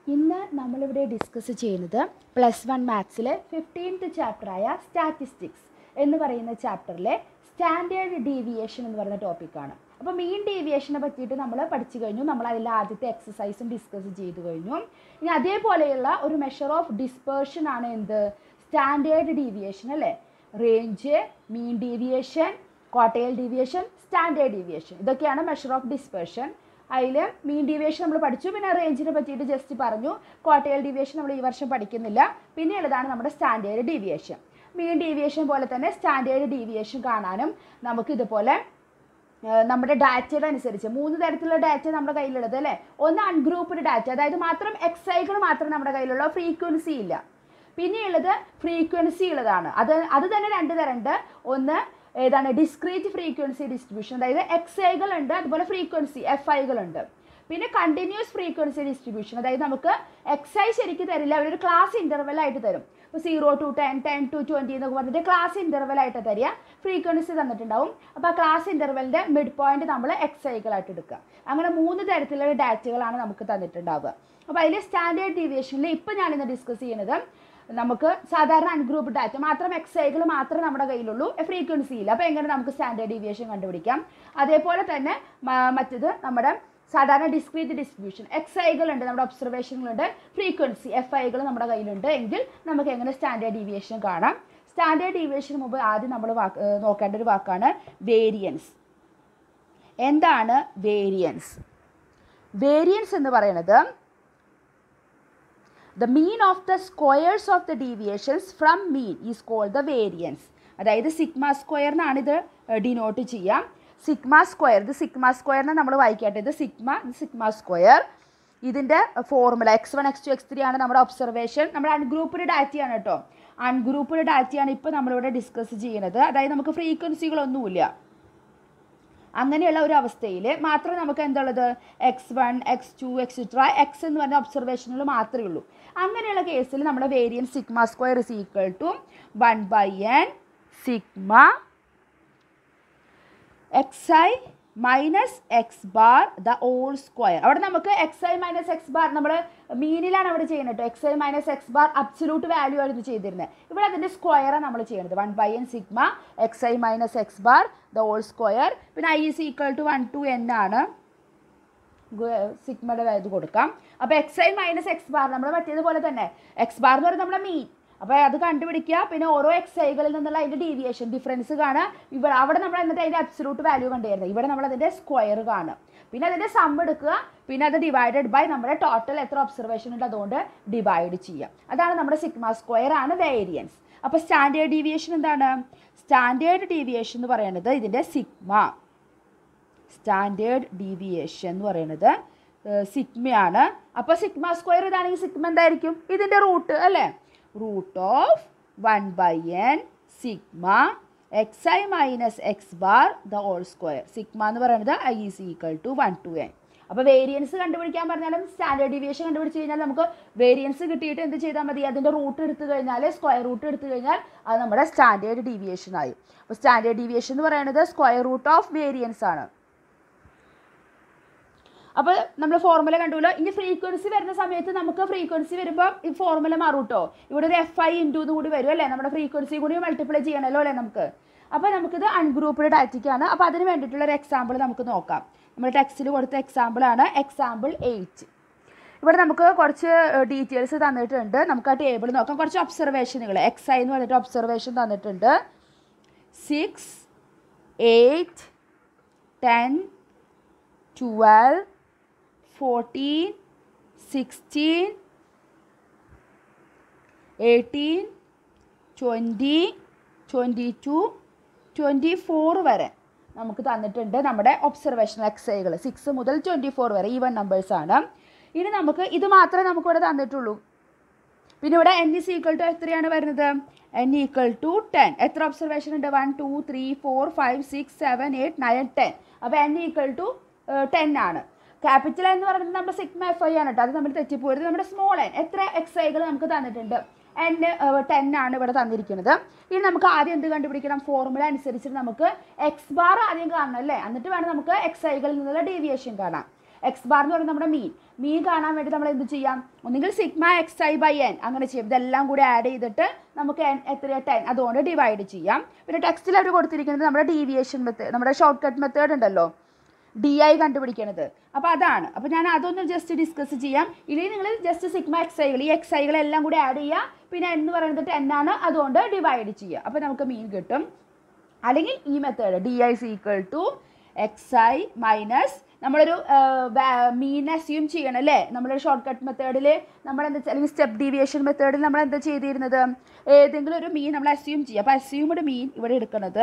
ഇന്ന് നമ്മളിവിടെ ഡിസ്കസ് ചെയ്യുന്നത് പ്ലസ് വൺ മാത്സിലെ ഫിഫ്റ്റീൻത്ത് ചാപ്റ്ററായ സ്റ്റാറ്റിസ്റ്റിക്സ് എന്ന് പറയുന്ന ചാപ്റ്ററിലെ സ്റ്റാൻഡേർഡ് ഡീവിയേഷൻ എന്ന് പറയുന്ന ടോപ്പിക്കാണ് അപ്പോൾ മീൻ ഡീവിയേഷനെ പറ്റിയിട്ട് നമ്മൾ പഠിച്ചു കഴിഞ്ഞു നമ്മൾ അതിലെ ആദ്യത്തെ എക്സസൈസും ഡിസ്കസ് ചെയ്തു കഴിഞ്ഞു ഇനി അതേപോലെയുള്ള ഒരു മെഷർ ഓഫ് ഡിസ്പേർഷൻ ആണ് എന്ത് സ്റ്റാൻഡേർഡ് ഡീവിയേഷൻ അല്ലേ range mean deviation quartile deviation standard deviation ഇതൊക്കെയാണ് മെഷർ ഓഫ് ഡിസ്പേർഷൻ അതിൽ മീൻ ഡീവിയേഷൻ നമ്മൾ പഠിച്ചു പിന്നെ റേഞ്ചിനെ പറ്റിയിട്ട് ജസ്റ്റ് പറഞ്ഞു ക്വാർട്ടേൽ ഡീവിയേഷൻ നമ്മൾ ഈ വർഷം പഠിക്കുന്നില്ല പിന്നെ ഉള്ളതാണ് നമ്മുടെ സ്റ്റാൻഡേർഡ് ഡീവിയേഷൻ മീൻ ഡീവിയേഷൻ പോലെ തന്നെ സ്റ്റാൻഡേർഡ് ഡീവിയേഷൻ കാണാനും നമുക്ക് ഇതുപോലെ ഏഹ് നമ്മുടെ ഡാറ്റയുടെ അനുസരിച്ച് മൂന്ന് തരത്തിലുള്ള ഡാറ്റ നമ്മുടെ കയ്യിലുള്ളത് അല്ലേ ഒന്ന് അൺഗ്രൂപ്പ്ഡ് ഡാറ്റ അതായത് മാത്രം എക്സൈകൾ മാത്രം നമ്മുടെ കയ്യിലുള്ള ഫ്രീക്വൻസി ഇല്ല പിന്നെയുള്ളത് ഫ്രീക്വൻസി ഉള്ളതാണ് അത് അത് തന്നെ രണ്ട് തരമുണ്ട് ഒന്ന് ഏതാണ് ഡിസ്ക്രീറ്റ് ഫ്രീക്വൻസി ഡിസ്ട്രിബ്യൂഷൻ അതായത് എക്സ് ഐകൾ ഉണ്ട് അതുപോലെ ഫ്രീക്വൻസി എഫ് ഐകൾ ഉണ്ട് പിന്നെ കണ്ടിന്യൂസ് ഫ്രീക്വൻസി ഡിസ്ട്രിബ്യൂഷൻ അതായത് നമുക്ക് എക്സ് ഐ ശരിക്കും തരില്ല അവരൊരു ക്ലാസ് ഇൻ്റർവെൽ ആയിട്ട് തരും ഇപ്പോൾ zero to ten ten to twenty എന്നൊക്കെ പറഞ്ഞിട്ട് ക്ലാസ് ഇൻ്റർവെൽ ആയിട്ട് തരിക ഫ്രീക്വൻസി തന്നിട്ടുണ്ടാവും അപ്പോൾ ആ ക്ലാസ് ഇൻ്റർവെലിൻ്റെ മിഡ് പോയിന്റ് നമ്മൾ എക്സ് ഐകളായിട്ട് എടുക്കുക അങ്ങനെ മൂന്ന് തരത്തിലുള്ള ഡാറ്റകളാണ് നമുക്ക് തന്നിട്ടുണ്ടാവുക അപ്പോൾ അതിൽ സ്റ്റാൻഡേർഡ് ഡീവിയേഷനിൽ ഇപ്പോൾ ഞാനിന്ന് ഡിസ്കസ് ചെയ്യുന്നത് നമുക്ക് സാധാരണ അൺഗ്രൂപ്പ് ഡാറ്റ മാത്രം എക്സ് ഐകൾ മാത്രമേ നമ്മുടെ കയ്യിലുള്ളൂ ഫ്രീക്വൻസി ഇല്ല അപ്പോൾ എങ്ങനെ നമുക്ക് സ്റ്റാൻഡേർഡ് ഡീവിയേഷൻ കണ്ടുപിടിക്കാം അതേപോലെ തന്നെ മ- മറ്റത് നമ്മുടെ സാധാരണ ഡിസ്ക്രീറ്റ് ഡിസ്ട്രിബ്യൂഷൻ എക്സ് ഐകൾ ഉണ്ട് നമ്മുടെ ഒബ്സർവേഷനുകളുണ്ട് ഫ്രീക്വൻസി എഫ് ഐകൾ നമ്മുടെ കയ്യിലുണ്ട് എങ്കിൽ നമുക്ക് എങ്ങനെ സ്റ്റാൻഡേർഡ് ഡീവിയേഷൻ കാണാം സ്റ്റാൻഡേർഡ് ഡീവിയേഷന് മുമ്പ് ആദ്യം നമ്മൾ വാക്ക് ഏഹ് നോക്കേണ്ട ഒരു വാക്കാണ് വേരിയൻസ് എന്താണ് വേരിയൻസ് വേരിയൻസ് എന്ന് പറയുന്നത് the mean of the squares of the deviations from mean is called the variance അതായത് സിഗ്മ സ്ക്വയറിനാണ് ഇത് ഡിനോട്ട് ചെയ്യാം സിഗ്മ സ്ക്വയർ ഇത് സിഗ്മ സ്ക്വയറിനെ നമ്മൾ വായിക്കട്ടെ ഇത് സിഗ്മ ഇത് സിഗ്മ സ്ക്വയർ ഇതിൻ്റെ formula x one x two x three ആണ് നമ്മുടെ ഒബ്സർവേഷൻ നമ്മുടെ അൺഗ്രൂപ്പ്ഡ് ഡാറ്റയാണ് കേട്ടോ അൺഗ്രൂപ്പ്ഡ് ഡാറ്റയാണ് ഇപ്പോൾ നമ്മളിവിടെ ഡിസ്കസ് ചെയ്യുന്നത് അതായത് നമുക്ക് ഫ്രീക്വൻസികളൊന്നുമില്ല അങ്ങനെയുള്ള ഒരു അവസ്ഥയിൽ മാത്രമേ നമുക്ക് എന്തുള്ളത് x one x two etcetera x എന്ന് പറഞ്ഞ ഒബ്സർവേഷനുകൾ മാത്രമേ ഉള്ളൂ അങ്ങനെയുള്ള കേസിൽ നമ്മുടെ variance sigma square is equal to one by n sigma x i minus x bar the whole square അവിടെ നമുക്ക് x i minus x bar നമ്മൾ മീനിലാണ് അവിടെ ചെയ്യുന്നത് കേട്ടോ x i minus x bar absolute value ആയിരുന്നു ചെയ്തിരുന്നത് ഇവിടെ അതിൻ്റെ സ്ക്വയറാണ് നമ്മൾ ചെയ്യുന്നത് one by n sigma x i minus x bar the whole square പിന്നെ i is equal to one to n ആണ് സിഗ്മയുടെ ഇത് കൊടുക്കാം അപ്പോൾ x i minus x bar നമ്മൾ മറ്റേതുപോലെ തന്നെ എക്സ് ബാർ എന്ന് പറയുന്നത് നമ്മുടെ മീൻ അപ്പോൾ അത് കണ്ടുപിടിക്കുക പിന്നെ ഓരോ എക്സ് ഐകളിൽ നിന്നുള്ള അതിൻ്റെ ഡീവിയേഷൻ ഡിഫറൻസ് കാണുക ഇവിടെ അവിടെ നമ്മൾ എന്നിട്ട് അതിൻ്റെ അബ്സലൂട്ട് വാല്യൂ കണ്ടുവരുന്നത് ഇവിടെ നമ്മൾ അതിൻ്റെ സ്ക്വയർ കാണുക പിന്നെ അതിൻ്റെ സം എടുക്കുക പിന്നെ അത് ഡിവൈഡഡ് ബൈ നമ്മുടെ ടോട്ടൽ എത്ര ഒബ്സർവേഷൻ ഉണ്ട് അതുകൊണ്ട് ഡിവൈഡ് ചെയ്യുക അതാണ് നമ്മുടെ സിഗ്മ സ്ക്വയർ ആണ് വേരിയൻസ് അപ്പോൾ സ്റ്റാൻഡേർഡ് ഡീവിയേഷൻ എന്താണ് സ്റ്റാൻഡേർഡ് ഡീവിയേഷൻ എന്ന് പറയുന്നത് ഇതിൻ്റെ സിഗ്മ സ്റ്റാൻഡേർഡ് ഡീവിയേഷൻ എന്ന് പറയുന്നത് സിഗ്മയാണ് അപ്പോൾ സിഗ്മ സ്ക്വയർ ഇതാണെങ്കിൽ സിഗ്മ എന്തായിരിക്കും ഇതിൻ്റെ റൂട്ട് അല്ലേ root of one by n sigma x i minus x bar the whole square sigma എന്ന് പറയുന്നത് i is equal to one to n അപ്പോൾ വേരിയൻസ് കണ്ടുപിടിക്കാൻ പറഞ്ഞാലും സ്റ്റാൻഡേർഡ് ഡീവിയേഷൻ കണ്ടുപിടിച്ച് കഴിഞ്ഞാൽ നമുക്ക് വേരിയൻസ് കിട്ടിയിട്ട് എന്ത് ചെയ്താൽ മതി അതിൻ്റെ റൂട്ട് എടുത്തു കഴിഞ്ഞാൽ സ്ക്വയർ റൂട്ട് എടുത്തു കഴിഞ്ഞാൽ അത് നമ്മുടെ സ്റ്റാൻഡേർഡ് ഡീവിയേഷൻ ആയി അപ്പോൾ സ്റ്റാൻഡേർഡ് ഡീവിയേഷൻ എന്ന് പറയുന്നത് സ്ക്വയർ റൂട്ട് ഓഫ് വേരിയൻസ് ആണ് അപ്പോൾ നമ്മൾ ഫോർമുല കണ്ടുല്ലോ ഇനി ഫ്രീക്വൻസി വരുന്ന സമയത്ത് നമുക്ക് ഫ്രീക്വൻസി വരുമ്പോൾ ഈ ഫോർമുല മാറും കേട്ടോ ഇവിടെ ഒരു എഫ് ഐ ഇൻറ്റു എന്ന് കൂടി വരും അല്ലേ നമ്മുടെ ഫ്രീക്വൻസി കൂടി മൾട്ടിപ്ലൈ ചെയ്യണമല്ലോ അല്ലേ നമുക്ക് അപ്പോൾ നമുക്കിത് അൺഗ്രൂപ്പ്ഡ് ഡാറ്റയ്ക്കാണ് അപ്പോൾ അതിന് വേണ്ടിയിട്ടുള്ള ഒരു എക്സാമ്പിൾ നമുക്ക് നോക്കാം നമ്മുടെ ടെക്സ്റ്റിൽ കൊടുത്ത എക്സാമ്പിളാണ് എക്സാമ്പിൾ എയ്റ്റ് ഇവിടെ നമുക്ക് കുറച്ച് ഡീറ്റെയിൽസ് തന്നിട്ടുണ്ട് നമുക്ക് ആ ടേബിൾ നോക്കാം കുറച്ച് ഒബ്സർവേഷനുകൾ എക്സ് ഐ എന്ന് പറഞ്ഞിട്ട് ഒബ്സർവേഷൻ തന്നിട്ടുണ്ട് six eight ten twelve fourteen sixteen eighteen twenty twenty two twenty four വരെ നമുക്ക് തന്നിട്ടുണ്ട് നമ്മുടെ ഒബ്സർവേഷൻ എക്സൈകൾ സിക്സ് മുതൽ ട്വൻറ്റി ഫോർ വരെ ഈവൻ നമ്പേഴ്സാണ് ഇനി നമുക്ക് ഇത് മാത്രമേ നമുക്കിവിടെ തന്നിട്ടുള്ളൂ പിന്നെ ഇവിടെ എൻ ഇസ് ഈക്വൽ ടു എത്രയാണ് വരുന്നത് എൻ ഈക്വൽ ടു ടെൻ എത്ര ഒബ്സർവേഷൻ ഉണ്ട് one two three four five six seven eight nine ten അപ്പോൾ എൻ ഈക്വൽ ടു ടെൻ ആണ് ക്യാപിറ്റൽ എന്ന് പറയുന്നത് നമ്മുടെ സിഗ്മ എഫ് ഐ ആണ് കേട്ടോ അത് നമ്മൾ തെറ്റിപ്പോയത് നമ്മുടെ സ്മോൾ എൻ എത്ര എക്സ് ഐകൾ നമുക്ക് തന്നിട്ടുണ്ട് എൻ ടെൻ ആണ് ഇവിടെ തന്നിരിക്കുന്നത് ഇനി നമുക്ക് ആദ്യം എന്ത് കണ്ടുപിടിക്കണം ഫോർമുല അനുസരിച്ചിട്ട് നമുക്ക് എക്സ് ബാർ ആദ്യം കാണണം അല്ലേ എന്നിട്ട് വേണം നമുക്ക് എക്സ് ഐകളിൽ നിന്നുള്ള ഡീവിയേഷൻ കാണാം എക്സ് ബാർ എന്ന് പറയുന്നത് നമ്മുടെ മീൻ മീൻ കാണാൻ വേണ്ടി നമ്മൾ എന്ത് ചെയ്യാം ഒന്നുകിൽ sigma x i by n അങ്ങനെ ചെയ്യും ഇതെല്ലാം കൂടി ആഡ് ചെയ്തിട്ട് നമുക്ക് എൻ എത്രയാണ് ടെൻ അതുകൊണ്ട് ഡിവൈഡ് ചെയ്യാം പിന്നെ ടെക്സ്റ്റിൽ അവർ കൊടുത്തിരിക്കുന്നത് നമ്മുടെ ഡീവിയേഷൻ മെത്തേഡ് നമ്മുടെ ഷോർട്ട് കട്ട് മെത്തേഡ് ഉണ്ടല്ലോ ഡി ഐ കണ്ടുപിടിക്കണത് അപ്പോൾ അതാണ് അപ്പോൾ ഞാൻ അതൊന്ന് ജസ്റ്റ് ഡിസ്കസ് ചെയ്യാം ഇനി നിങ്ങൾ ജസ്റ്റ് സിഗ്മ എക്സ് ഐകൾ ഈ എക്സ് ഐകളെല്ലാം കൂടി ആഡ് ചെയ്യുക പിന്നെ എന്ന് പറയുന്നത് ടെൻ ആണ് അതുകൊണ്ട് ഡിവൈഡ് ചെയ്യുക അപ്പോൾ നമുക്ക് മീൻ കിട്ടും അല്ലെങ്കിൽ ഈ method d i c equal to x i minus നമ്മളൊരു മീൻ അസ്യൂം ചെയ്യണം അല്ലേ നമ്മളൊരു ഷോർട്ട് കട്ട് മെത്തേഡിൽ നമ്മൾ എന്താ വെച്ചാൽ അല്ലെങ്കിൽ സ്റ്റെപ്പ് ഡീവിയേഷൻ മെത്തേഡിൽ നമ്മൾ എന്താ ചെയ്തിരുന്നത് ഏതെങ്കിലും ഒരു മീൻ നമ്മൾ അസ്യൂം ചെയ്യുക അപ്പോൾ അസ്യൂംഡ് മീൻ ഇവിടെ എടുക്കുന്നത്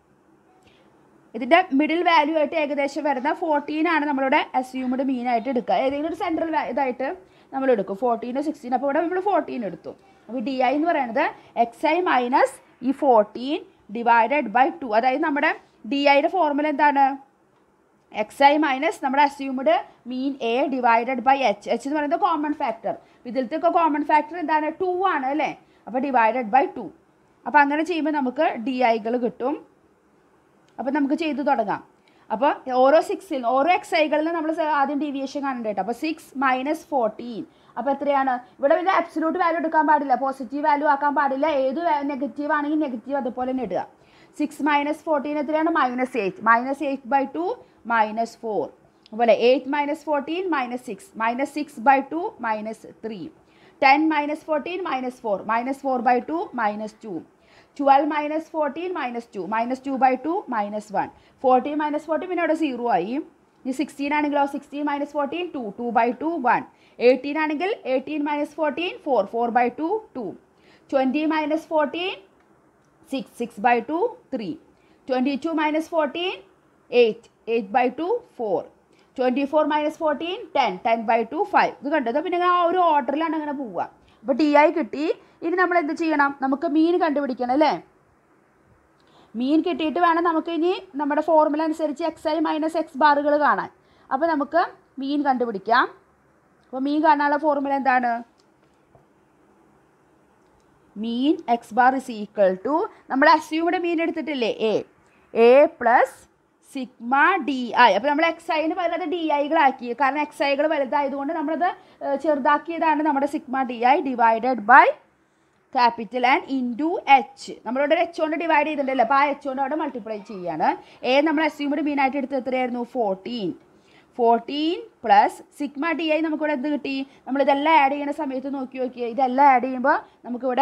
ഇതിൻ്റെ മിഡിൽ വാല്യൂ ആയിട്ട് ഏകദേശം വരുന്ന ഫോർട്ടീൻ ആണ് നമ്മളിവിടെ അസ്യൂംഡ് മീൻ ആയിട്ട് എടുക്കുക ഏതെങ്കിലും ഒരു സെൻട്രൽ ഇതായിട്ട് നമ്മൾ എടുക്കും ഫോർട്ടീനോ സിക്സ്റ്റീൻ അപ്പോൾ ഇവിടെ നമ്മൾ ഫോർട്ടീൻ എടുത്തു അപ്പോൾ ഡി ഐ എന്ന് പറയുന്നത് എക്സ് ഐ മൈനസ് ഈ ഫോർട്ടീൻ ഡിവൈഡഡ് ബൈ ടു അതായത് നമ്മുടെ ഡി ഐയുടെ ഫോർമുല എന്താണ് എക്സ് ഐ മൈനസ് നമ്മുടെ assumed mean a divided by h h എന്ന് പറയുന്നത് കോമൺ ഫാക്ടർ ഇതിലത്തെ ഒക്കെ കോമൺ ഫാക്ടർ എന്താണ് ടു ആണ് അല്ലേ അപ്പോൾ ഡിവൈഡഡ് ബൈ ടു അപ്പോൾ അങ്ങനെ ചെയ്യുമ്പോൾ നമുക്ക് ഡി ഐകൾ കിട്ടും അപ്പോൾ നമുക്ക് ചെയ്തു തുടങ്ങാം അപ്പോൾ ഓരോ സിക്സിൽ ഓരോ എക്സ് ഐകളിലും നമ്മൾ ആദ്യം ഡീവിയേഷൻ കാണേണ്ട കേട്ടോ അപ്പോൾ സിക്സ് മൈനസ് ഫോർട്ടീൻ അപ്പോൾ എത്രയാണ് ഇവിടെ പിന്നെ അബ്സലൂട്ട് വാല്യൂ എടുക്കാൻ പാടില്ല പോസിറ്റീവ് വാല്യൂ ആക്കാൻ പാടില്ല ഏത് നെഗറ്റീവ് ആണെങ്കിൽ നെഗറ്റീവ് അതുപോലെ തന്നെ ഇടുക സിക്സ് മൈനസ് ഫോർട്ടീൻ എത്രയാണ് minus eight minus eight by two minus four അതുപോലെ eight minus fourteen minus six minus six by two minus three ten minus fourteen minus four minus four by two minus two twelve minus fourteen minus two minus two by two minus one fourteen minus fourteen പിന്നെ അവിടെ zero ആയി ഇനി sixteen ആണെങ്കിലോ sixteen minus fourteen two two by two one eighteen ആണെങ്കിൽ eighteen minus fourteen four four by two two twenty minus fourteen six six by two three twenty two minus fourteen eight eight by two four twenty four minus fourteen ten ten by two five ഇത് കണ്ടത് പിന്നെ ആ ഒരു ഓർഡറിലാണ് അങ്ങനെ പോവുക അപ്പോൾ D I കിട്ടി ഇനി നമ്മൾ എന്ത് ചെയ്യണം നമുക്ക് മീൻ കണ്ടുപിടിക്കണം അല്ലേ മീൻ കിട്ടിയിട്ട് വേണം നമുക്ക് ഇനി നമ്മുടെ ഫോർമുല അനുസരിച്ച് എക്സ് ഐ മൈനസ് എക്സ് ബാറുകൾ കാണാൻ അപ്പോൾ നമുക്ക് മീൻ കണ്ടുപിടിക്കാം അപ്പോൾ മീൻ കാണാനുള്ള ഫോർമുല എന്താണ് mean x bar is equal to നമ്മൾ അസ്യൂമിയുടെ മീൻ എടുത്തിട്ടില്ലേ a a plus sigma d i അപ്പോൾ നമ്മൾ എക്സ് ഐന് പകരം അത് ഡി ഐകളാക്കി കാരണം എക്സ് ഐകൾ വലുതായതുകൊണ്ട് നമ്മളത് ഏഹ്, ചെറുതാക്കിയതാണ് നമ്മുടെ sigma d i divided by capital n into h നമ്മളിവിടെ ഒരു എച്ച് കൊണ്ട് ഡിവൈഡ് ചെയ്തിട്ടുണ്ടല്ലോ അപ്പോൾ ആ എച്ച് കൊണ്ട് അവിടെ മൾട്ടിപ്ലൈ ചെയ്യാണ് എ നമ്മൾ അസ്യൂമിഡ് മീൻ ആയിട്ട് എടുത്തത് എത്രയായിരുന്നു fourteen fourteen plus sigma d i നമുക്കിവിടെ എന്ത് കിട്ടി നമ്മളിതെല്ലാം ആഡ് ചെയ്യുന്ന സമയത്ത് നോക്കി നോക്കിയേ ഇതെല്ലാം ആഡ് ചെയ്യുമ്പോൾ നമുക്കിവിടെ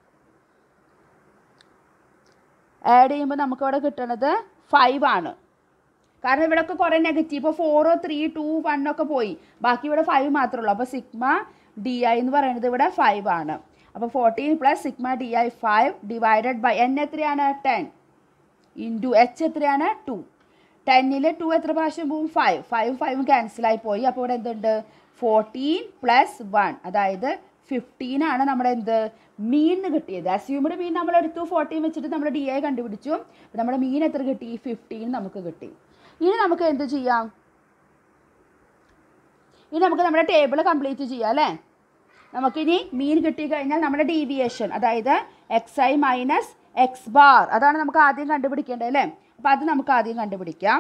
ആഡ് ചെയ്യുമ്പോൾ നമുക്കിവിടെ കിട്ടുന്നത് ഫൈവ് ആണ് കാരണം ഇവിടെ ഒക്കെ കുറേ നെഗറ്റീവ് ഇപ്പോൾ ഫോറോ ത്രീ ടു വൺ ഒക്കെ പോയി ബാക്കി ഇവിടെ ഫൈവ് മാത്രമേ ഉള്ളൂ അപ്പോൾ സിഗ്മ ഡി ഐ എന്ന് പറയുന്നത് ഇവിടെ ഫൈവ് ആണ് അപ്പോൾ fourteen plus sigma d i five divided by n എത്രയാണ് ടെൻ ഇൻറ്റു എച്ച് എത്രയാണ് ടു ടെന്നിൽ ടു എത്ര പ്രാവശ്യം പോവും ഫൈവ് ഫൈവ് ഫൈവ് ക്യാൻസലായി പോയി അപ്പോൾ ഇവിടെ എന്തുണ്ട് ഫോർട്ടീൻ പ്ലസ് വൺ അതായത് ഫിഫ്റ്റീൻ ആണ് നമ്മുടെ എന്ത് മീൻ കിട്ടിയത് അസ്യൂംഡ് മീൻ നമ്മൾ എടുത്തു ഫോർട്ടീൻ വെച്ചിട്ട് നമ്മൾ ഡി ഐ കണ്ടുപിടിച്ചു അപ്പോൾ നമ്മുടെ മീൻ എത്ര കിട്ടി ഫിഫ്റ്റീൻ നമുക്ക് കിട്ടി ഇനി നമുക്ക് എന്ത് ചെയ്യാം ഇനി നമുക്ക് നമ്മുടെ ടേബിൾ കംപ്ലീറ്റ് ചെയ്യാം അല്ലേ നമുക്കിനി മീൻ കിട്ടിക്കഴിഞ്ഞാൽ നമ്മുടെ ഡീവിയേഷൻ അതായത് x i minus x bar അതാണ് നമുക്ക് ആദ്യം കണ്ടുപിടിക്കേണ്ടത് അല്ലേ അപ്പോൾ അത് നമുക്ക് ആദ്യം കണ്ടുപിടിക്കാം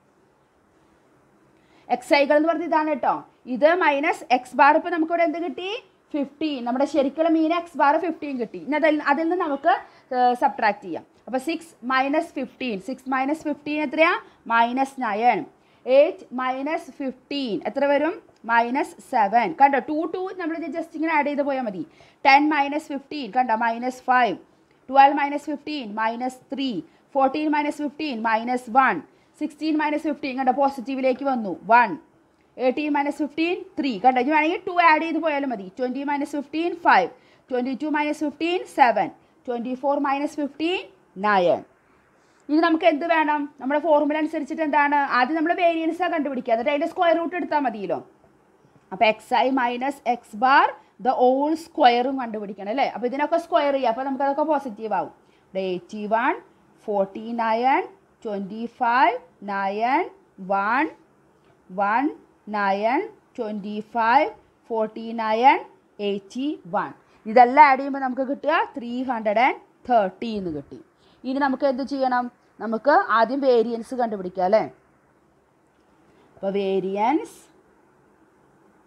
എക്സ് ഐകൾ എന്ന് പറഞ്ഞത് ഇതാണ് കേട്ടോ ഇത് മൈനസ് എക്സ് ബാർ ഇപ്പോൾ നമുക്കിവിടെ എന്ത് കിട്ടി ഫിഫ്റ്റീൻ നമ്മുടെ ശരിക്കുള്ള മീൻ എക്സ് ബാർ ഫിഫ്റ്റീൻ കിട്ടി ഇനി അതിൽ അതിൽ നിന്ന് നമുക്ക് സബ്ട്രാക്ട് ചെയ്യാം അപ്പോൾ six minus fifteen six minus fifteen എത്രയാ minus nine eight minus fifteen എത്ര വരും മൈനസ് സെവൻ കണ്ടോ ടു ടു നമ്മൾ ജസ്റ്റ് ഇങ്ങനെ ആഡ് ചെയ്ത് പോയാൽ മതി ടെൻ മൈനസ് ഫിഫ്റ്റീൻ കണ്ടോ minus five twelve minus fifteen minus three fourteen minus fifteen minus one sixteen minus fifteen കണ്ടോ പോസിറ്റീവിലേക്ക് വന്നു one eighteen minus fifteen three കണ്ടോ ഇനി വേണമെങ്കിൽ ടു ആഡ് ചെയ്ത് പോയാലും മതി twenty minus fifteen five twenty two minus fifteen seven twenty four minus fifteen nine ഇനി നമുക്ക് എന്ത് വേണം നമ്മുടെ ഫോർമുല അനുസരിച്ചിട്ട് എന്താണ് ആദ്യം നമ്മൾ വേരിയൻസാണ് കണ്ടുപിടിക്കുക എന്നിട്ട് അതിൻ്റെ സ്ക്വയർ റൂട്ട് എടുത്താൽ മതിയല്ലോ അപ്പോൾ x i minus x bar the whole സ്ക്വയറും കണ്ടുപിടിക്കണം അല്ലേ അപ്പോൾ ഇതിനൊക്കെ സ്ക്വയർ ചെയ്യുക അപ്പോൾ നമുക്കതൊക്കെ പോസിറ്റീവ് ആവും ഇവിടെ eighty one forty nine twenty five nine one one nine twenty five forty nine eighty one ഇതെല്ലാം ആഡ് ചെയ്യുമ്പോൾ നമുക്ക് കിട്ടുക ത്രീ ഹൺഡ്രഡ് ആൻഡ് തേർട്ടി എന്ന് കിട്ടി ഇനി നമുക്ക് എന്ത് ചെയ്യണം നമുക്ക് ആദ്യം വേരിയൻസ് കണ്ടുപിടിക്കാം അല്ലേ അപ്പോൾ വേരിയൻസ്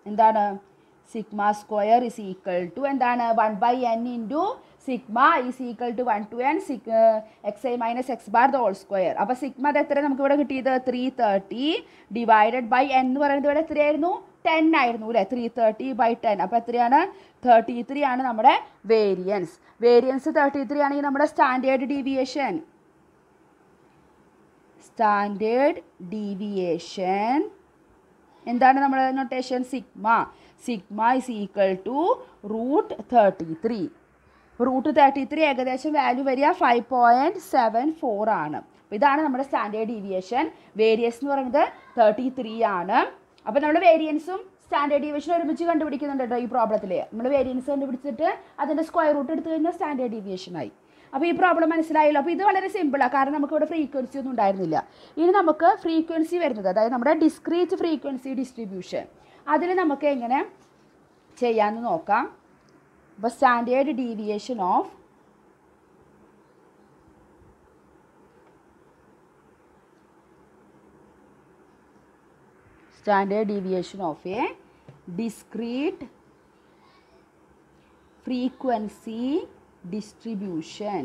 എന്താണ് sigma square is equal to എന്താണ് one by n into sigma is equal to one to n സിക് x i minus x bar the whole square അപ്പോൾ സിഗ്മ അത് എത്ര നമുക്ക് ഇവിടെ കിട്ടിയത് three thirty divided by n എന്ന് പറയുന്നത് ഇവിടെ എത്രയായിരുന്നു ടെൻ ആയിരുന്നു അല്ലേ ത്രീ തേർട്ടി ബൈ ടെൻ അപ്പോൾ എത്രയാണ് തേർട്ടി ത്രീ ആണ് നമ്മുടെ വേരിയൻസ് വേരിയൻസ് തേർട്ടി ത്രീ ആണെങ്കിൽ നമ്മുടെ സ്റ്റാൻഡേർഡ് ഡീവിയേഷൻ സ്റ്റാൻഡേർഡ് ഡീവിയേഷൻ എന്താണ് നമ്മുടെ notation sigma sigma is equal to root thirty three root thirty three ഏകദേശം വാല്യൂ വരിക ഫൈവ് പോയിൻറ്റ് സെവൻ ഫോർ ആണ് അപ്പോൾ ഇതാണ് നമ്മുടെ സ്റ്റാൻഡേർഡ് ഡീവിയേഷൻ വേരിയസ് എന്ന് പറയുന്നത് തേർട്ടി ത്രീ ആണ് അപ്പോൾ നമ്മൾ വേരിയൻസും സ്റ്റാൻഡേർഡ് ഡീവിയേഷനും ഒരുമിച്ച് കണ്ടുപിടിക്കുന്നുണ്ട് കേട്ടോ ഈ പ്രോബ്ലത്തിൽ നമ്മൾ വേരിയൻസ് കണ്ടുപിടിച്ചിട്ട് അതിൻ്റെ സ്ക്വയർ റൂട്ട് എടുത്തു കഴിഞ്ഞാൽ സ്റ്റാൻഡേർഡ് ഡീവിയേഷനായി അപ്പോൾ ഈ പ്രോബ്ലം മനസ്സിലായല്ലോ അപ്പോൾ ഇത് വളരെ സിമ്പിളാണ് കാരണം നമുക്ക് ഇവിടെ ഫ്രീക്വൻസി ഒന്നും ഉണ്ടായിരുന്നില്ല ഇനി നമുക്ക് ഫ്രീക്വൻസി വരുന്നത് അതായത് നമ്മുടെ ഡിസ്ക്രീറ്റ് ഫ്രീക്വൻസി ഡിസ്ട്രിബ്യൂഷൻ അതിൽ നമുക്ക് എങ്ങനെ ചെയ്യാമെന്ന് നോക്കാം അപ്പോൾ standard deviation of standard deviation of a discrete frequency distribution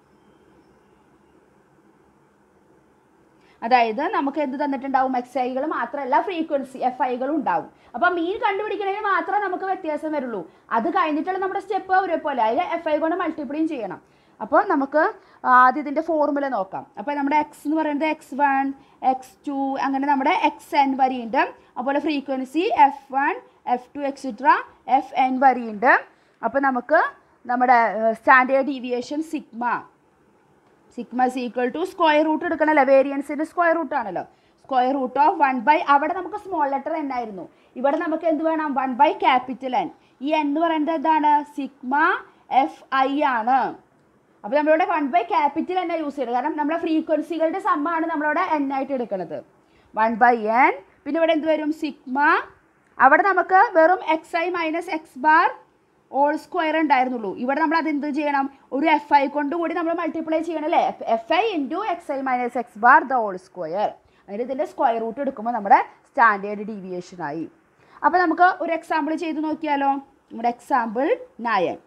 അതായത് നമുക്ക് എന്ത് തന്നിട്ടുണ്ടാവും എക്സ് ഐകൾ മാത്രമല്ല ഫ്രീക്വൻസി എഫ് ഐകളും ഉണ്ടാവും അപ്പം മീൻ കണ്ടുപിടിക്കണമെങ്കിൽ മാത്രമേ നമുക്ക് വ്യത്യാസം വരുള്ളൂ അത് കഴിഞ്ഞിട്ടുള്ള നമ്മുടെ സ്റ്റെപ്പ് ഒരേപോലെ അതിൽ എഫ് ഐ കൊണ്ട് മൾട്ടിപ്ലൈയും ചെയ്യണം അപ്പോൾ നമുക്ക് ആദ്യം ഇതിൻ്റെ ഫോർമുല നോക്കാം അപ്പോൾ നമ്മുടെ എക്സ് എന്ന് പറയുന്നത് എക്സ് വൺ എക്സ് ടു അങ്ങനെ നമ്മുടെ എക്സ് എൻ വരെയുണ്ട് അതുപോലെ frequency f one f two etcetera f n വരെയുണ്ട് അപ്പോൾ നമുക്ക് നമ്മുടെ standard deviation sigma sigma is equal to square root എടുക്കണമല്ലോ വേരിയൻസിൻ്റെ സ്ക്വയർ റൂട്ട് ആണല്ലോ square root of one by അവിടെ നമുക്ക് സ്മോൾ ലെറ്റർ എൻ ആയിരുന്നു ഇവിടെ നമുക്ക് എന്ത് വേണം വൺ ബൈ ക്യാപിറ്റൽ എൻ ഈ എൻ എന്ന് പറയുന്നത് എന്താണ് സിഗ്മ എഫ് ഐ ആണ് അപ്പോൾ നമ്മളിവിടെ വൺ ബൈ ക്യാപിറ്റൽ എന്നെ യൂസ് ചെയ്യുന്നത് കാരണം നമ്മുടെ ഫ്രീക്വൻസികളുടെ സമ്മാണ് നമ്മളിവിടെ എൻ ആയിട്ട് എടുക്കുന്നത് വൺ ബൈ എൻ പിന്നെ ഇവിടെ എന്ത് വരും സിഗ്മ അവിടെ നമുക്ക് വെറും x i minus x bar whole square ഉണ്ടായിരുന്നുള്ളൂ ഇവിടെ നമ്മൾ അത് എന്ത് ചെയ്യണം ഒരു എഫ് ഐ കൊണ്ട് കൂടി നമ്മൾ മൾട്ടിപ്ലൈ ചെയ്യണം അല്ലേ f i into x i minus x bar the whole square അതിന് ഇതിൻ്റെ സ്ക്വയർ റൂട്ട് എടുക്കുമ്പോൾ നമ്മുടെ സ്റ്റാൻഡേർഡ് ഡീവിയേഷൻ ആയി അപ്പോൾ നമുക്ക് ഒരു എക്സാമ്പിൾ ചെയ്ത് നോക്കിയാലോ നമ്മുടെ എക്സാമ്പിൾ നയൻ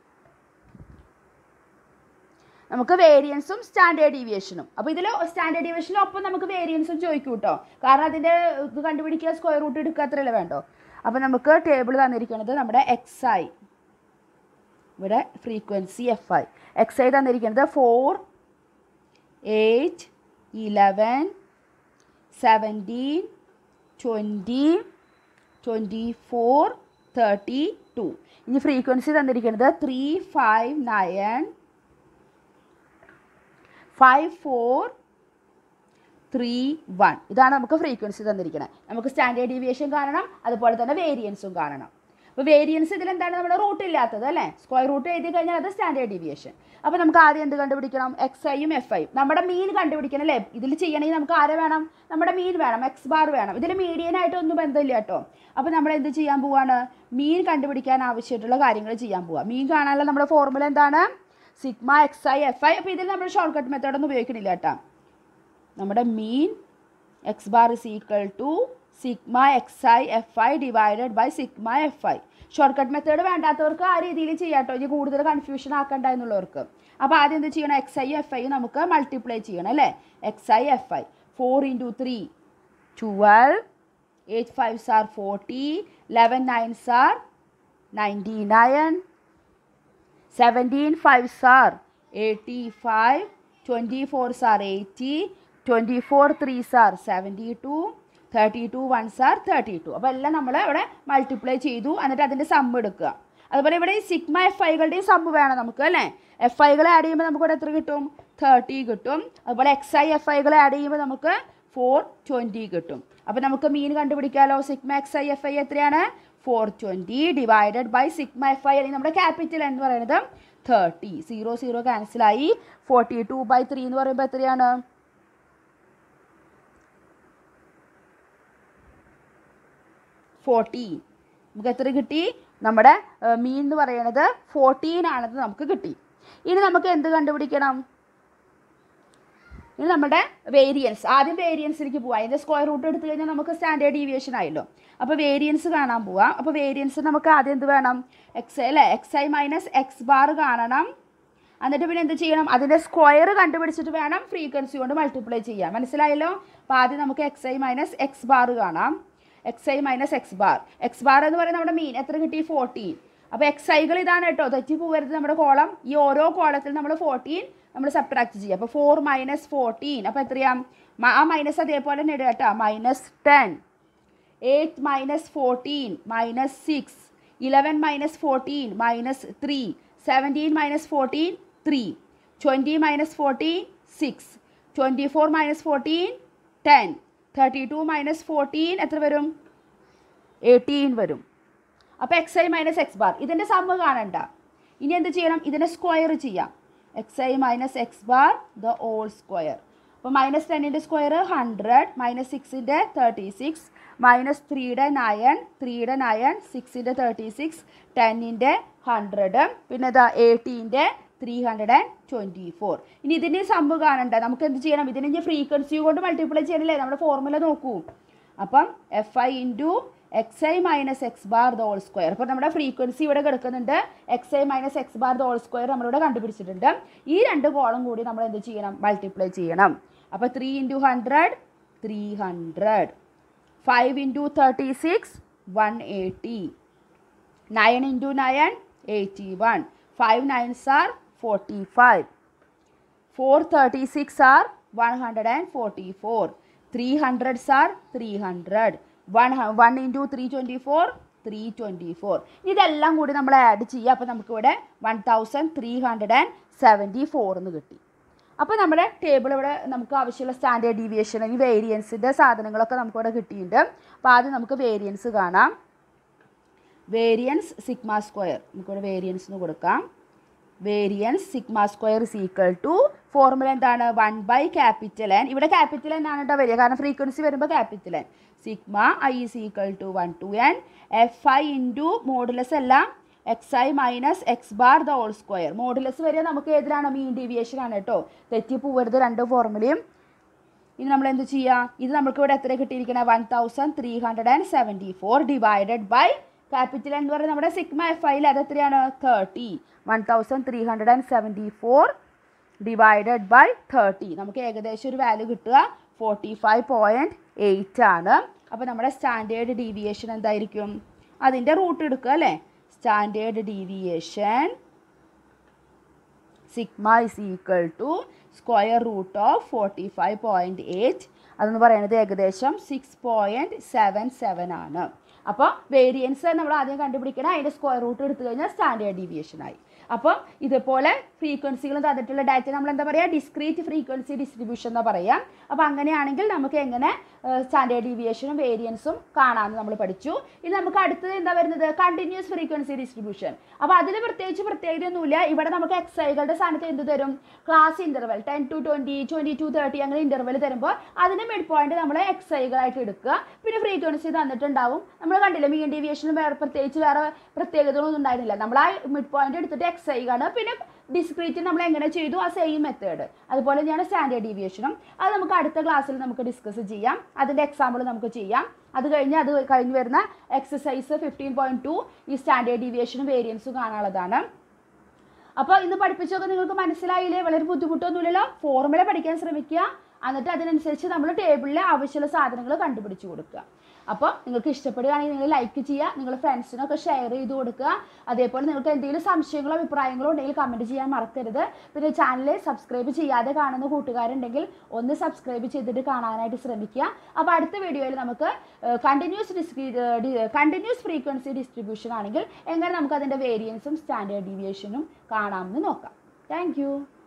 നമുക്ക് വേരിയൻസും സ്റ്റാൻഡേർഡ് ഡീവിയേഷനും അപ്പോൾ ഇതിൽ സ്റ്റാൻഡേർഡ് ഡീവിയേഷനും ഒപ്പം നമുക്ക് വേരിയൻസും ചോദിക്കും കേട്ടോ കാരണം അതിൻ്റെ ഇത് കണ്ടുപിടിക്കുക സ്ക്വയർ റൂട്ട് എടുക്കുക അത്രയല്ലേ വേണ്ടോ അപ്പോൾ നമുക്ക് ടേബിൾ തന്നിരിക്കുന്നത് നമ്മുടെ എക്സ് ഐ ഇവിടെ frequency f i x i തന്നിരിക്കുന്നത് four eight eleven seventeen twenty twenty four thirty two ഇനി ഫ്രീക്വൻസി തന്നിരിക്കുന്നത് three five nine five four three one ഇതാണ് നമുക്ക് ഫ്രീക്വൻസി തന്നിരിക്കുന്നത് നമുക്ക് സ്റ്റാൻഡേർഡ് ഡീവിയേഷൻ കാണണം അതുപോലെ തന്നെ വേരിയൻസും കാണണം അപ്പോൾ വേരിയൻസ് ഇതിൽ എന്താണ് നമ്മുടെ റൂട്ട് ഇല്ലാത്തത് അല്ലേ സ്ക്വയർ റൂട്ട് എഴുതി കഴിഞ്ഞാൽ അത് സ്റ്റാൻഡേർഡ് ഡീവിയേഷൻ അപ്പോൾ നമുക്ക് ആദ്യം എന്ത് കണ്ടുപിടിക്കണം എക്സ് ഐയും എഫ് ഐയും നമ്മുടെ മീൻ കണ്ടുപിടിക്കണം അല്ലേ ഇതിൽ ചെയ്യണമെങ്കിൽ നമുക്ക് ആരെ വേണം നമ്മുടെ മീൻ വേണം എക്സ് ബാർ വേണം ഇതിൽ മീഡിയൻ ആയിട്ടൊന്നും ബന്ധമില്ല കേട്ടോ അപ്പോൾ നമ്മൾ എന്ത് ചെയ്യാൻ പോവാണ് മീൻ കണ്ടുപിടിക്കാൻ ആവശ്യമായിട്ടുള്ള കാര്യങ്ങൾ ചെയ്യാൻ പോവുക മീൻ കാണാനുള്ള നമ്മുടെ ഫോർമുല എന്താണ് sigma x i f i അപ്പോൾ ഇതിൽ നമ്മൾ ഷോർട്ട് കട്ട് മെത്തേഡൊന്നും ഉപയോഗിക്കണില്ല കേട്ടോ നമ്മുടെ mean x bar is equal to sigma x i f i divided by sigma f i shortcut method വേണ്ടാത്തവർക്ക് ആ രീതിയിൽ ചെയ്യാം കേട്ടോ ഇനി കൂടുതൽ കൺഫ്യൂഷൻ ആക്കണ്ട എന്നുള്ളവർക്ക് അപ്പോൾ ആദ്യം എന്ത് ചെയ്യണം എക്സ് ഐ എഫ് ഐ നമുക്ക് മൾട്ടിപ്ലൈ ചെയ്യണം അല്ലേ x i f i four into three twelve eight five are forty eleven nine are ninety nine seventeen five are eighty five twenty four are eighty twenty four three are seventy two thirty two one are thirty two അപ്പോൾ എല്ലാം നമ്മൾ ഇവിടെ multiply ചെയ്തു എന്നിട്ട് അതിൻ്റെ some എടുക്കുക അതുപോലെ ഇവിടെ ഈ സിഗ്മ എഫ് ഐകളുടെയും സമ്മ് വേണം നമുക്ക് അല്ലേ എഫ് ഐകൾ ആഡ് ചെയ്യുമ്പോൾ നമുക്ക് ഇവിടെ എത്ര കിട്ടും തേർട്ടി കിട്ടും അതുപോലെ എക്സ് ഐ എഫ് ഐകൾ ആഡ് ചെയ്യുമ്പോൾ നമുക്ക് ഫോർ ട്വൻറ്റി കിട്ടും അപ്പോൾ നമുക്ക് മീൻ കണ്ടുപിടിക്കാമല്ലോ sigma x i f i എത്രയാണ് four twenty divided by sigma f i അല്ലെങ്കിൽ നമ്മുടെ ക്യാപിറ്റൽ എന്ന് പറയുന്നത് തേർട്ടി സീറോ സീറോ ക്യാൻസലായി ഫോർട്ടി ടു ബൈ ത്രീ എന്ന് പറയുമ്പോൾ എത്രയാണ് ഫോർട്ടി നമുക്ക് എത്ര കിട്ടി നമ്മുടെ മീൻ എന്ന് പറയുന്നത് ഫോർട്ടീൻ ആണെന്ന് നമുക്ക് കിട്ടി ഇനി നമുക്ക് എന്ത് കണ്ടുപിടിക്കണം ഇനി നമ്മുടെ വേരിയൻസ് ആദ്യം വേരിയൻസിലേക്ക് പോവാം അതിൻ്റെ സ്ക്വയർ റൂട്ട് എടുത്തു കഴിഞ്ഞാൽ നമുക്ക് സ്റ്റാൻഡേർഡ് ഡീവിയേഷൻ ആയല്ലോ അപ്പോൾ വേരിയൻസ് കാണാൻ പോവാം അപ്പോൾ വേരിയൻസ് നമുക്ക് ആദ്യം എന്ത് വേണം എക്സ് അല്ലേ x i minus x bar കാണണം എന്നിട്ട് പിന്നെ എന്ത് ചെയ്യണം അതിൻ്റെ സ്ക്വയർ കണ്ടുപിടിച്ചിട്ട് വേണം ഫ്രീക്വൻസി കൊണ്ട് മൾട്ടിപ്ലൈ ചെയ്യാൻ മനസ്സിലായല്ലോ അപ്പോൾ ആദ്യം നമുക്ക് x i minus x bar കാണാം x i minus x bar x bar എന്ന് പറയുന്നത് നമ്മുടെ മീൻ എത്ര കിട്ടി ഫോർട്ടീൻ അപ്പോൾ എക്സ് ഐകൾ ഇതാണ് കേട്ടോ തെറ്റി പോകരുത് നമ്മുടെ കോളം ഈ ഓരോ കോളത്തിൽ നമ്മൾ ഫോർട്ടീൻ നമ്മൾ സബ്ട്രാക്ട് ചെയ്യുക അപ്പോൾ ഫോർ മൈനസ് ഫോർട്ടീൻ അപ്പോൾ എത്രയാ മ- ആ മൈനസ് അതേപോലെ തന്നെ ഇടുക കേട്ടോ minus ten eight minus fourteen minus six eleven minus fourteen minus three seventeen minus fourteen three twenty minus fourteen six twenty four minus fourteen ten thirty two minus fourteen എത്ര വരും എയ്റ്റീൻ വരും അപ്പോൾ x i minus x bar ഇതിൻ്റെ സമ്മ കാണണ്ട ഇനി എന്ത് ചെയ്യണം ഇതിനെ സ്ക്വയർ ചെയ്യാം x i minus x bar the whole square അപ്പോൾ മൈനസ് ടെന്നിൻ്റെ സ്ക്വയർ ഹൺഡ്രഡ് മൈനസ് സിക്സിൻ്റെ തേർട്ടി സിക്സ് മൈനസ് ത്രീയുടെ നയൻ ത്രീയുടെ നയൻ സിക്സിൻ്റെ തേർട്ടി സിക്സ് ടെന്നിൻ്റെ ഹൺഡ്രഡ് പിന്നെ ഇതാ എയ്റ്റീൻ്റെ three hundred and twenty four ഇനി ഇതിൻ്റെ സമ്മ് കാണണ്ട നമുക്ക് എന്ത് ചെയ്യണം ഇതിനെ ഇനി ഫ്രീക്വൻസി കൊണ്ട് മൾട്ടിപ്ലൈ ചെയ്യണല്ലേ നമ്മുടെ ഫോർമുല നോക്കൂ അപ്പം f i into x i minus x bar the whole square അപ്പോൾ നമ്മുടെ ഫ്രീക്വൻസി ഇവിടെ കിടക്കുന്നുണ്ട് x i minus x bar the whole square നമ്മളിവിടെ കണ്ടുപിടിച്ചിട്ടുണ്ട് ഈ രണ്ട് കോളം കൂടി നമ്മൾ എന്ത് ചെയ്യണം മൾട്ടിപ്ലൈ ചെയ്യണം അപ്പോൾ three into hundred three hundred five into thirty six one eighty nine into nine eighty one five nines are forty five four thirty six are one hundred and forty four three hundreds are three hundred one one into three twenty four three twenty four ഇതെല്ലാം കൂടി നമ്മൾ add ചെയ്യുക അപ്പോൾ നമുക്കിവിടെ one thousand three hundred and seventy four എന്ന് കിട്ടി അപ്പോൾ നമ്മുടെ ടേബിൾ ഇവിടെ നമുക്ക് ആവശ്യമുള്ള സ്റ്റാൻഡേർഡ് ഡീവിയേഷൻ അല്ലെങ്കിൽ വേരിയൻസിൻ്റെ സാധനങ്ങളൊക്കെ നമുക്കിവിടെ കിട്ടിയിട്ടുണ്ട് അപ്പോൾ ആദ്യം നമുക്ക് വേരിയൻസ് കാണാം വേരിയൻസ് സിഗ്മ സ്ക്വയർ നമുക്കിവിടെ വേരിയൻസ് എന്ന് കൊടുക്കാം variance sigma square is equal to formula എന്താണ് വൺ ബൈ ക്യാപിറ്റൽ എൻ ഇവിടെ ക്യാപിറ്റൽ എൻ ആണ് കേട്ടോ വരിക കാരണം ഫ്രീക്വൻസി വരുമ്പോൾ capital N sigma i is equal to one to n f i into modulus എല്ലാം x i minus x bar the whole square modulus വരെ നമുക്ക് ഏതിലാണ് മീൻ ഡീവിയേഷൻ ആണ് കേട്ടോ തെറ്റി പോവരുത് രണ്ട് ഫോർമുലയും ഇനി നമ്മൾ എന്ത് ചെയ്യുക ഇത് നമുക്ക് ഇവിടെ എത്ര കിട്ടിയിരിക്കണേ one thousand three hundred and seventy four divided by capital എന്ന് പറയുന്നത് നമ്മുടെ സിഗ്മ എഫ് ഐയിൽ അത് എത്രയാണ് thirty one thousand three hundred and seventy four divided by thirty നമുക്ക് ഏകദേശം ഒരു വാല്യൂ കിട്ടുക ഫോർട്ടി ഫൈവ് പോയിൻറ്റ് എയ്റ്റ് ആണ് അപ്പോൾ നമ്മുടെ സ്റ്റാൻഡേർഡ് ഡീവിയേഷൻ എന്തായിരിക്കും അതിൻ്റെ റൂട്ട് എടുക്കുക അല്ലേ standard deviation sigma is equal to square root of forty five point eight അതെന്ന് പറയുന്നത് ഏകദേശം സിക്സ് പോയിൻറ്റ് സെവൻ സെവൻ ആണ് അപ്പോൾ വേരിയൻസ് നമ്മൾ ആദ്യം കണ്ടുപിടിക്കണം അതിൻ്റെ സ്ക്വയർ റൂട്ട് എടുത്തു കഴിഞ്ഞാൽ സ്റ്റാൻഡേർഡ് ഡീവിയേഷൻ ആയി അപ്പോൾ ഇതുപോലെ ഫ്രീക്വൻസികളും തന്നിട്ടുള്ള ഡാറ്റ നമ്മൾ എന്താ പറയുക ഡിസ്ക്രീറ്റ് ഫ്രീക്വൻസി ഡിസ്ട്രിബ്യൂഷൻ എന്ന് പറയാം അപ്പോൾ അങ്ങനെയാണെങ്കിൽ നമുക്ക് എങ്ങനെ സ്റ്റാൻഡേർഡ് ഡീവിയേഷനും വേരിയൻസും കാണാമെന്ന് നമ്മൾ പഠിച്ചു ഇനി നമുക്ക് അടുത്തത് എന്താ വരുന്നത് കണ്ടിന്യൂസ് ഫ്രീക്വൻസി ഡിസ്ട്രിബ്യൂഷൻ അപ്പോൾ അതിൽ പ്രത്യേകിച്ച് പ്രത്യേകതയൊന്നുമില്ല ഇവിടെ നമുക്ക് എക്സൈകളുടെ സ്ഥാനത്ത് എന്ത് തരും class interval ten to twenty twenty to thirty അങ്ങനെ ഇൻ്റർവൽ തരുമ്പോൾ അതിൻ്റെ മിഡ് പോയിന്റ് നമ്മൾ എക്സൈകളായിട്ട് എടുക്കുക പിന്നെ ഫ്രീക്വൻസി തന്നിട്ടുണ്ടാവും നമ്മൾ കണ്ടില്ല മീൻ ഡീവിയേഷനും വേറെ പ്രത്യേകിച്ച് വേറെ പ്രത്യേകതകളൊന്നും ഉണ്ടായിരുന്നില്ല നമ്മൾ ആ മിഡ് പോയിന്റ് എടുത്തിട്ട് എക്സൈ ആണ് പിന്നെ ഡിസ്ക്രീറ്റ് നമ്മൾ എങ്ങനെ ചെയ്തു ആ സെയിം മെത്തേഡ് അതുപോലെ തന്നെയാണ് സ്റ്റാൻഡേർഡ് ഡീവിയേഷനും അത് നമുക്ക് അടുത്ത ക്ലാസ്സിൽ നമുക്ക് ഡിസ്കസ് ചെയ്യാം അതിൻ്റെ എക്സാമ്പിൾ നമുക്ക് ചെയ്യാം അത് കഴിഞ്ഞ് അത് കഴിഞ്ഞ് വരുന്ന എക്സസൈസ് ഫിഫ്റ്റീൻ പോയിൻറ്റ് ടു ഈ സ്റ്റാൻഡേർഡ് ഡീവിയേഷനും വേരിയൻസും കാണാനുള്ളതാണ് അപ്പോൾ ഇന്ന് പഠിപ്പിച്ചൊക്കെ നിങ്ങൾക്ക് മനസ്സിലായില്ലേ വളരെ ബുദ്ധിമുട്ടൊന്നുമില്ലല്ലോ ഫോർമുല പഠിക്കാൻ ശ്രമിക്കുക എന്നിട്ട് അതിനനുസരിച്ച് നമ്മൾ ടേബിളിൽ ആവശ്യമുള്ള സാധനങ്ങൾ കണ്ടുപിടിച്ച് കൊടുക്കുക അപ്പോൾ നിങ്ങൾക്ക് ഇഷ്ടപ്പെടുകയാണെങ്കിൽ നിങ്ങൾ ലൈക്ക് ചെയ്യുക നിങ്ങളുടെ ഫ്രണ്ട്സിനൊക്കെ ഷെയർ ചെയ്ത് കൊടുക്കുക അതേപോലെ നിങ്ങൾക്ക് എന്തെങ്കിലും സംശയങ്ങളോ അഭിപ്രായങ്ങളോ ഉണ്ടെങ്കിൽ കമൻറ്റ് ചെയ്യാൻ മറക്കരുത് പിന്നെ ചാനൽ സബ്സ്ക്രൈബ് ചെയ്യാതെ കാണുന്ന കൂട്ടുകാരുണ്ടെങ്കിൽ ഒന്ന് സബ്സ്ക്രൈബ് ചെയ്തിട്ട് കാണാനായിട്ട് ശ്രമിക്കുക അപ്പോൾ അടുത്ത വീഡിയോയിൽ നമുക്ക് continuous discrete continuous frequency distribution ആണെങ്കിൽ എങ്ങനെ നമുക്ക് അതിൻ്റെ വേരിയൻസും സ്റ്റാൻഡേർഡ് ഡീവിയേഷനും കാണാമെന്ന് നോക്കാം താങ്ക്